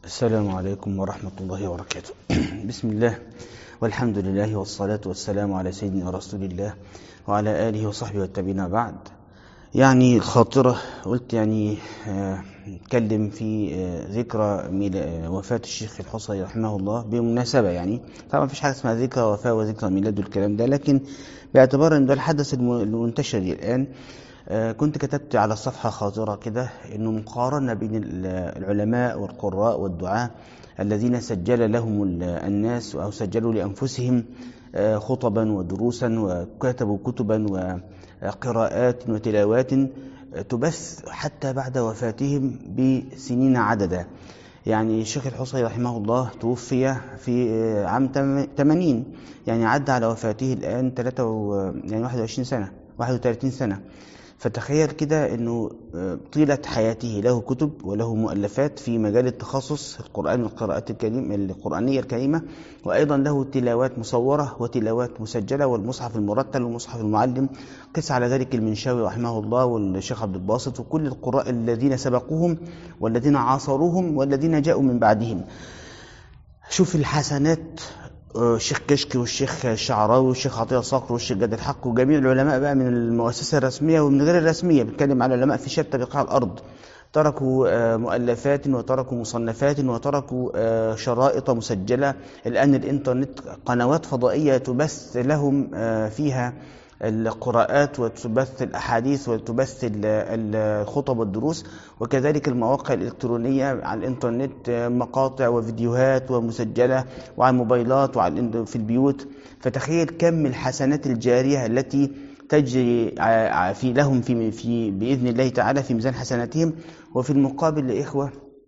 السلام عليكم ورحمة الله وبركاته بسم الله والحمد لله والصلاة والسلام على سيدنا رسول الله وعلى آله وصحبه والتابعين بعد يعني الخاطرة قلت يعني نتكلم في ذكرى وفاة الشيخ الحصري رحمه الله بمناسبة يعني طبعا مفيش حاجة اسمها ذكرى وفاة وذكرى ميلاد والكلام ده لكن باعتبار ان ده الحدث المنتشر الآن كنت كتبت على الصفحة خاطرة كده انه مقارنة بين العلماء والقراء والدعاة الذين سجل لهم الناس او سجلوا لانفسهم خطبا ودروسا وكتبوا كتبا وقراءات وتلاوات تبث حتى بعد وفاتهم بسنين عددا يعني الشيخ الحصري رحمه الله توفي في عام 80 يعني عدى على وفاته الآن 3 يعني 21 سنة 31 سنة فتخيل كده انه طيلة حياته له كتب وله مؤلفات في مجال التخصص القرآن والقراءات الكريمة القرآنية الكريمة وأيضا له تلاوات مصورة وتلاوات مسجلة والمصحف المرتل والمصحف المعلم قس على ذلك المنشاوي رحمه الله والشيخ عبد الباسط وكل القراء الذين سبقوهم والذين عاصروهم والذين جاءوا من بعدهم شوف الحسنات الشيخ كشكي والشيخ الشعراوي والشيخ عطيه صقر والشيخ جاد الحق وجميع العلماء بقى من المؤسسه الرسميه ومن غير الرسميه بنتكلم على علماء في شتى بقاع الارض تركوا مؤلفات وتركوا مصنفات وتركوا شرائط مسجله الان الانترنت قنوات فضائيه تبث لهم فيها القراءات وتبث الأحاديث وتبث الخطب والدروس وكذلك المواقع الإلكترونية على الإنترنت مقاطع وفيديوهات ومسجلة وعلى الموبايلات وعلى في البيوت فتخيل كم الحسنات الجارية التي تجري في لهم في, في بإذن الله تعالى في ميزان حسناتهم وفي المقابل لإخوة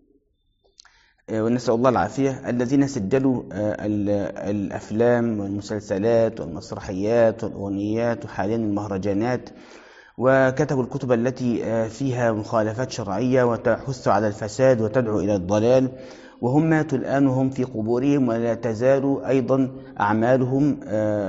ونسأل الله العافية الذين سجلوا الأفلام والمسلسلات والمسرحيات والأغنيات وحاليا المهرجانات وكتبوا الكتب التي فيها مخالفات شرعية وتحث على الفساد وتدعو إلى الضلال وهم ماتوا الآن وهم في قبورهم ولا تزال أيضا أعمالهم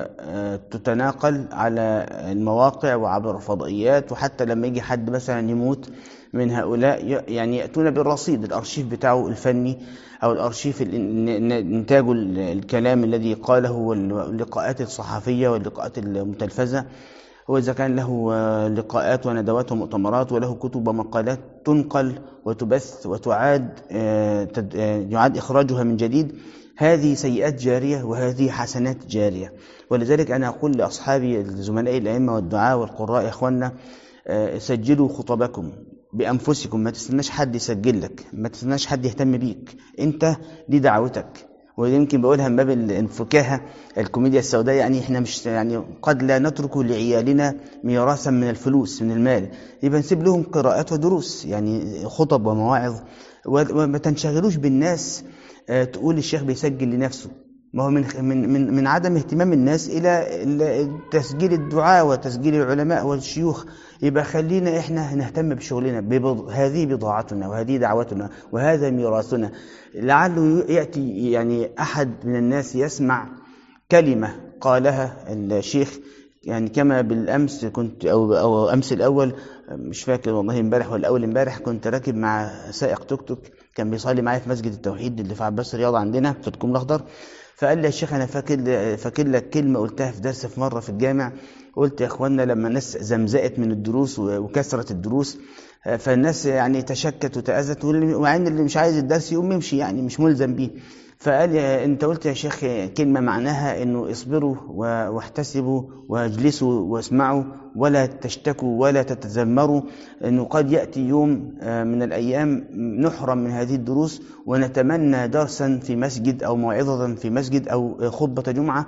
تتناقل على المواقع وعبر الفضائيات وحتى لما يجي حد مثلا يموت من هؤلاء يعني يأتون بالرصيد الأرشيف بتاعه الفني أو الأرشيف إنتاج الكلام الذي قاله واللقاءات الصحفية واللقاءات المتلفزة وإذا كان له لقاءات وندوات ومؤتمرات وله كتب ومقالات تنقل وتبث وتعاد يعاد إخراجها من جديد هذه سيئات جارية وهذه حسنات جارية ولذلك أنا أقول لأصحابي الزملاء الأئمة والدعاء والقراء يا إخواننا سجلوا خطبكم بأنفسكم ما تستناش حد يسجل لك ما تستناش حد يهتم بيك أنت دي دعوتك ويمكن بقولها من باب الفكاهه الكوميديا السوداء يعني احنا مش يعني قد لا نترك لعيالنا ميراثا من الفلوس من المال يبقى نسيب لهم قراءات ودروس يعني خطب ومواعظ وما تنشغلوش بالناس تقول الشيخ بيسجل لنفسه ما هو من من من من عدم اهتمام الناس الى تسجيل الدعاء وتسجيل العلماء والشيوخ يبقى خلينا احنا نهتم بشغلنا ببض... هذه بضاعتنا وهذه دعوتنا وهذا ميراثنا لعله ياتي يعني احد من الناس يسمع كلمه قالها الشيخ يعني كما بالامس كنت او او امس الاول مش فاكر والله امبارح ولا اول امبارح كنت راكب مع سائق توك توك كان بيصلي معايا في مسجد التوحيد اللي في عباس الرياض عندنا في الكوم الاخضر فقال لي يا شيخ انا فاكر فاكر لك كلمه قلتها في درس في مره في الجامع قلت يا اخوانا لما الناس زمزقت من الدروس وكثرت الدروس فالناس يعني تشكت وتأذت ومع ان اللي مش عايز الدرس يقوم يمشي يعني مش ملزم بيه فقال لي انت قلت يا شيخ كلمه معناها انه اصبروا واحتسبوا واجلسوا واسمعوا ولا تشتكوا ولا تتذمروا انه قد ياتي يوم من الايام نحرم من هذه الدروس ونتمنى درسا في مسجد او موعظه في مسجد او خطبه جمعه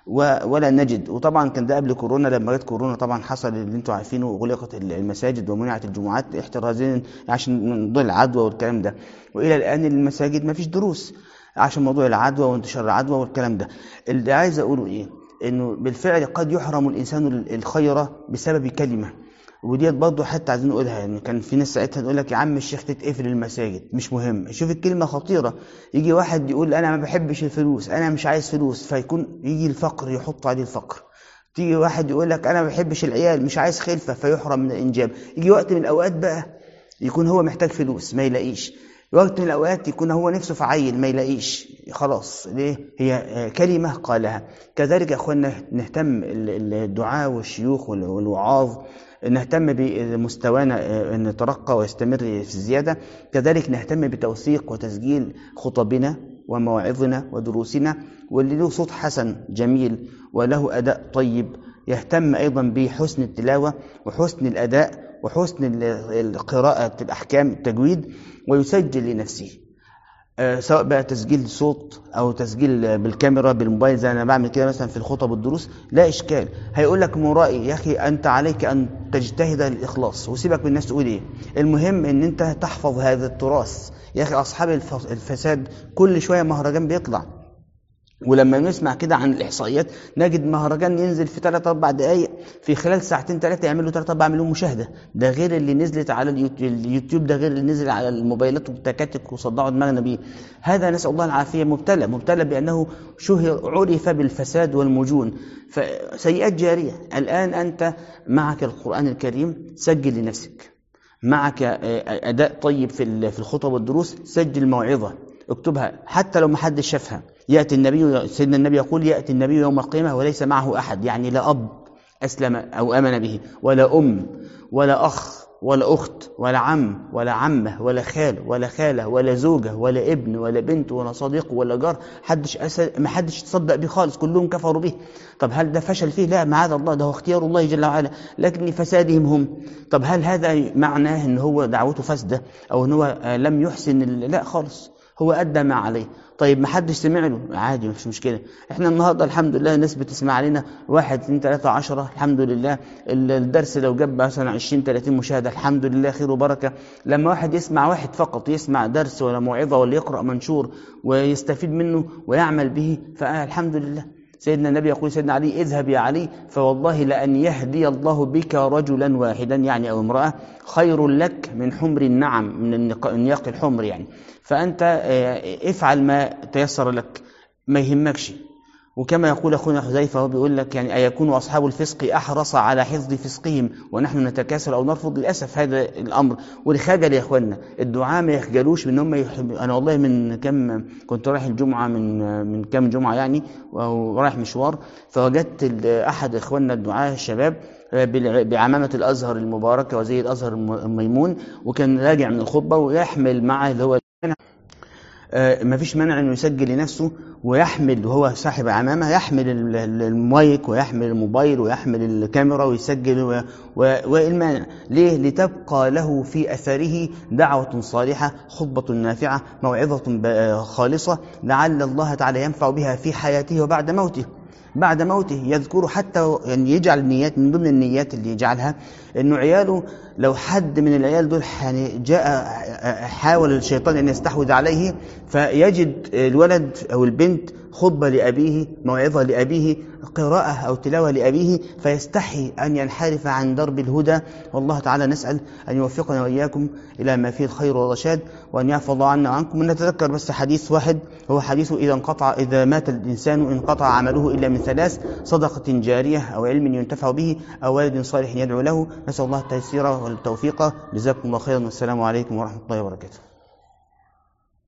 ولا نجد وطبعا كان ده قبل كورونا لما جت كورونا طبعا حصل اللي انتم عارفينه وغلقت المساجد ومنعت الجمعات احترازيا عشان موضوع العدوى والكلام ده والى الان المساجد ما فيش دروس عشان موضوع العدوى وانتشار العدوى والكلام ده اللي عايز اقوله ايه انه بالفعل قد يحرم الانسان الخير بسبب كلمه وديت برضه حتى عايزين نقولها يعني كان في ناس ساعتها تقول لك يا عم الشيخ تتقفل المساجد مش مهم شوف الكلمه خطيره يجي واحد يقول انا ما بحبش الفلوس انا مش عايز فلوس فيكون يجي الفقر يحط عليه الفقر تيجي واحد يقول لك انا ما بحبش العيال مش عايز خلفه فيحرم من الانجاب يجي وقت من الاوقات بقى يكون هو محتاج فلوس ما يلاقيش وقت من الأوقات يكون هو نفسه في عيل ما يلاقيش خلاص ليه هي كلمة قالها كذلك يا أخوانا نهتم الدعاء والشيوخ والوعاظ نهتم بمستوانا أن نترقى ويستمر في الزيادة كذلك نهتم بتوثيق وتسجيل خطبنا ومواعظنا ودروسنا واللي له صوت حسن جميل وله أداء طيب يهتم أيضا بحسن التلاوة وحسن الأداء وحسن قراءة الأحكام التجويد ويسجل لنفسه سواء بقى تسجيل صوت او تسجيل بالكاميرا بالموبايل زي انا بعمل كده مثلا في الخطب والدروس لا اشكال هيقول لك مرائي يا اخي انت عليك ان تجتهد للاخلاص وسيبك من الناس تقول ايه المهم ان انت تحفظ هذا التراث يا اخي اصحاب الفساد كل شويه مهرجان بيطلع ولما نسمع كده عن الاحصائيات نجد مهرجان ينزل في 3 4 دقائق في خلال ساعتين ثلاثه يعمل له 3 4 مليون مشاهده ده غير اللي نزلت على اليوتيوب ده غير اللي نزل على الموبايلات والتكاتك وصدعوا دماغنا بيه هذا نسال الله العافيه مبتلى مبتلى بانه شهر عرف بالفساد والمجون فسيئات جاريه الان انت معك القران الكريم سجل لنفسك معك اداء طيب في في الخطب والدروس سجل موعظه اكتبها حتى لو ما حدش شافها يأتي النبي سيدنا النبي يقول يأتي النبي يوم القيامة وليس معه أحد يعني لا أب أسلم أو آمن به ولا أم ولا أخ ولا أخت ولا عم ولا عمة ولا خال ولا خالة ولا زوجة ولا ابن ولا بنت ولا صديق ولا جار حدش أسل ما حدش تصدق به خالص كلهم كفروا به طب هل ده فشل فيه لا معاذ الله ده هو اختيار الله جل وعلا لكن لفسادهم هم طب هل هذا معناه ان هو دعوته فاسدة او ان هو لم يحسن لا خالص هو أدى ما عليه طيب ما حدش سمع له عادي مفيش مشكلة احنا النهاردة الحمد لله الناس بتسمع علينا واحد اثنين ثلاثة عشرة الحمد لله الدرس لو جاب مثلا 20 30 مشاهدة الحمد لله خير وبركة لما واحد يسمع واحد فقط يسمع درس ولا موعظة ولا يقرأ منشور ويستفيد منه ويعمل به فالحمد لله سيدنا النبي يقول سيدنا علي اذهب يا علي فوالله لأن يهدي الله بك رجلا واحدا يعني أو امرأة خير لك من حمر النعم من النياق الحمر يعني فأنت افعل ما تيسر لك ما يهمكش وكما يقول أخونا حذيفة هو بيقول لك يعني أيكون أصحاب الفسق أحرص على حفظ فسقهم ونحن نتكاسل أو نرفض للأسف هذا الأمر والخجل يا إخواننا الدعاء ما يخجلوش من هم يحب أنا والله من كم كنت رايح الجمعة من من كم جمعة يعني ورايح مشوار فوجدت أحد إخواننا الدعاء الشباب بعمامة الأزهر المباركة وزي الأزهر الميمون وكان راجع من الخطبة ويحمل معه اللي هو ما فيش مانع انه يسجل لنفسه ويحمل وهو صاحب عمامه يحمل المايك ويحمل الموبايل ويحمل الكاميرا ويسجل والمانع ليه لتبقى له في اثره دعوه صالحه خطبه نافعه موعظه خالصه لعل الله تعالى ينفع بها في حياته وبعد موته بعد موته يذكر حتى يعني يجعل النيات من ضمن النيات اللي يجعلها انه عياله لو حد من العيال دول يعني جاء حاول الشيطان ان يستحوذ عليه فيجد الولد او البنت خطبه لابيه موعظه لابيه قراءه او تلاوه لابيه فيستحي ان ينحرف عن درب الهدى والله تعالى نسال ان يوفقنا واياكم الى ما فيه الخير والرشاد وان يحفظ عنا وعنكم نتذكر بس حديث واحد هو حديث اذا انقطع اذا مات الانسان انقطع عمله الا من ثلاث صدقه جاريه او علم ينتفع به او ولد صالح يدعو له نسال الله التيسير والتوفيق جزاكم الله خيرا والسلام عليكم ورحمه الله وبركاته